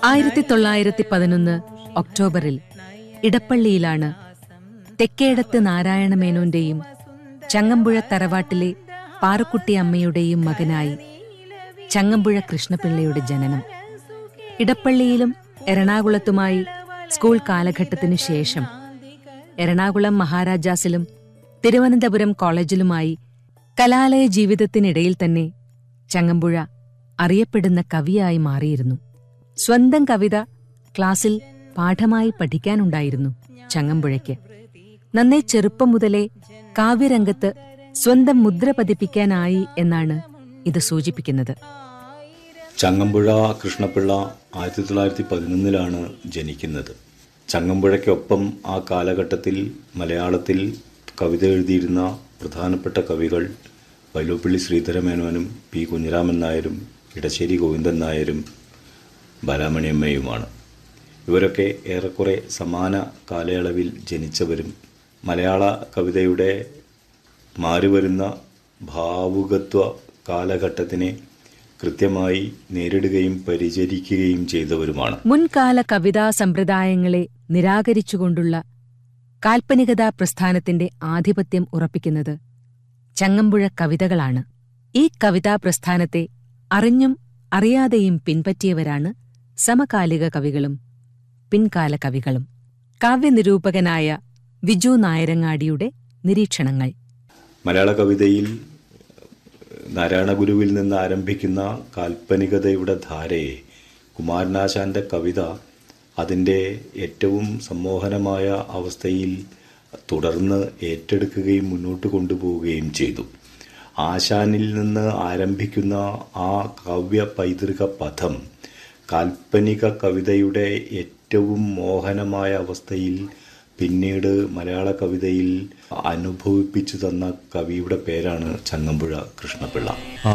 ആയിരത്തി തൊള്ളായിരത്തി പതിനൊന്ന് ഒക്ടോബറിൽ ഇടപ്പള്ളിയിലാണ് തെക്കേടത്ത് നാരായണമേനോന്റെയും ചങ്ങമ്പുഴ തറവാട്ടിലെ പാറുക്കുട്ടി അമ്മയുടെയും മകനായി ചങ്ങമ്പുഴ കൃഷ്ണപിള്ളയുടെ ജനനം ഇടപ്പള്ളിയിലും എറണാകുളത്തുമായി സ്കൂൾ കാലഘട്ടത്തിനു ശേഷം എറണാകുളം മഹാരാജാസിലും തിരുവനന്തപുരം കോളേജിലുമായി കലാലയ ജീവിതത്തിനിടയിൽ തന്നെ ചങ്ങമ്പുഴ അറിയപ്പെടുന്ന കവിയായി മാറിയിരുന്നു സ്വന്തം കവിത ക്ലാസ്സിൽ പാഠമായി പഠിക്കാനുണ്ടായിരുന്നു ചങ്ങമ്പുഴയ്ക്ക് നന്നേ ചെറുപ്പം മുതലേ കാവ്യരംഗത്ത് സ്വന്തം മുദ്ര പതിപ്പിക്കാനായി എന്നാണ് ഇത് സൂചിപ്പിക്കുന്നത് ചങ്ങമ്പുഴ കൃഷ്ണപിള്ള ആയിരത്തി തൊള്ളായിരത്തി പതിനൊന്നിലാണ് ജനിക്കുന്നത് ചങ്ങമ്പുഴയ്ക്കൊപ്പം ആ കാലഘട്ടത്തിൽ മലയാളത്തിൽ കവിത എഴുതിയിരുന്ന പ്രധാനപ്പെട്ട കവികൾ വൈലോപ്പിള്ളി ശ്രീധരമേനോനും പി കുഞ്ഞിരാമൻ നായരും ഇടശ്ശേരി ഗോവിന്ദൻ നായരും ബാലാമണിയമ്മയുമാണ് ഇവരൊക്കെ ഏറെക്കുറെ സമാന കാലയളവിൽ ജനിച്ചവരും മലയാള കവിതയുടെ മാറിവരുന്ന ഭാവുകത്വ കാലഘട്ടത്തിനെ കൃത്യമായി നേരിടുകയും പരിചരിക്കുകയും ചെയ്തവരുമാണ് മുൻകാല കവിതാ സമ്പ്രദായങ്ങളെ നിരാകരിച്ചുകൊണ്ടുള്ള കാൽപ്പനികതാ പ്രസ്ഥാനത്തിന്റെ ആധിപത്യം ഉറപ്പിക്കുന്നത് ചങ്ങമ്പുഴ കവിതകളാണ് ഈ കവിതാ പ്രസ്ഥാനത്തെ അറിഞ്ഞും അറിയാതെയും പിൻപറ്റിയവരാണ് സമകാലിക കവികളും പിൻകാല കവികളും കാവ്യനിരൂപകനായ വിജു നായരങ്ങാടിയുടെ നിരീക്ഷണങ്ങൾ മലയാള കവിതയിൽ നാരായണഗുരുവിൽ നിന്ന് ആരംഭിക്കുന്ന കാൽപ്പനികതയുടെ ധാരയെ കുമാരനാശാന്റെ കവിത അതിൻ്റെ ഏറ്റവും സമ്മോഹനമായ അവസ്ഥയിൽ തുടർന്ന് ഏറ്റെടുക്കുകയും മുന്നോട്ട് കൊണ്ടുപോവുകയും ചെയ്തു ആശാനിൽ നിന്ന് ആരംഭിക്കുന്ന ആ കാവ്യ പൈതൃക പഥം കാൽപ്പനിക കവിതയുടെ ഏറ്റവും മോഹനമായ അവസ്ഥയിൽ പിന്നീട് മലയാള കവിതയിൽ അനുഭവിപ്പിച്ചു തന്ന കവിയുടെ പേരാണ് ചങ്ങമ്പുഴ കൃഷ്ണപിള്ള